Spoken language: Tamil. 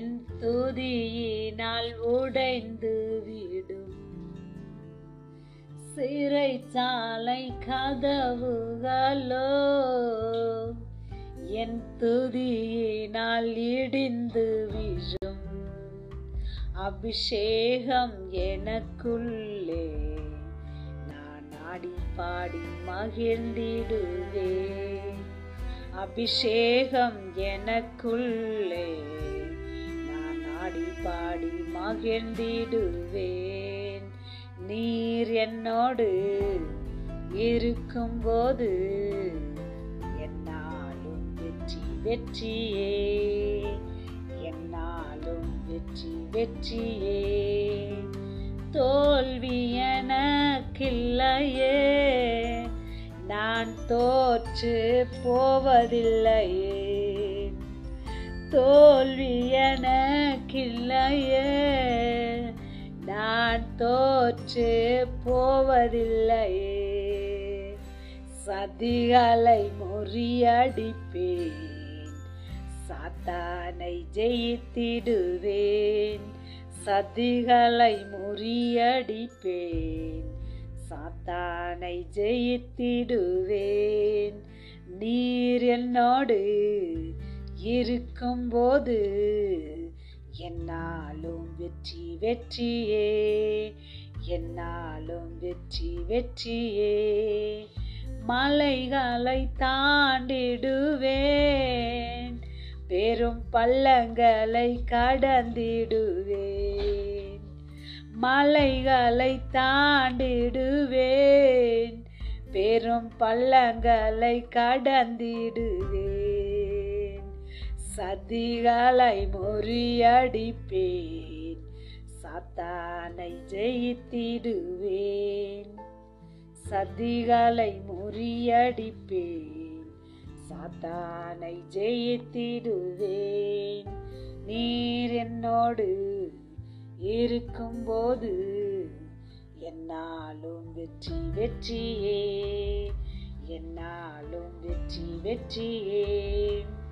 என் துதியினால் உடைந்து விடும் சிறைச்சாலை கதவுகளோ என் துதியினால் இடிந்து விழும் அபிஷேகம் எனக்குள்ளே நான் ஆடி பாடி மகிழ்ந்திடுவே அபிஷேகம் எனக்குள்ளே நான் ஆடி பாடி மகிழ்ந்திடுவேன் நீர் என்னோடு இருக்கும்போது என்னாலும் வெற்றி வெற்றியே என்னாலும் வெற்றி வெற்றியே தோல்வி எனக்கில்லையே நான் தோற்று போவதில்லையே தோல்வி எனக்கில்லையே நான் தோற்று போவதில்லையே சதிகளை முறியடிப்பேன் சாத்தானை ஜெயித்திடுவேன் சதிகளை முறியடிப்பேன் சாத்தானை ஜெயித்திடுவேன் நீர் என்னோடு இருக்கும்போது என்னாலும் வெற்றி வெற்றியே என்னாலும் வெற்றி வெற்றியே மலைகளை தாண்டிடுவேன் பெரும் பள்ளங்களை கடந்திடுவேன் மலைகளை தாண்டிடுவேன் பெரும் பள்ளங்களை கடந்திடுவேன் சதிகளை முறியடிப்பேன் சாத்தானை ஜெயித்திடுவேன் சதிகளை முறியடிப்பேன் சாத்தானை ஜெயித்திடுவேன் நீர் என்னோடு இருக்கும்போது என்னாலும் வெற்றி வெற்றியே என்னாலும் வெற்றி வெற்றியே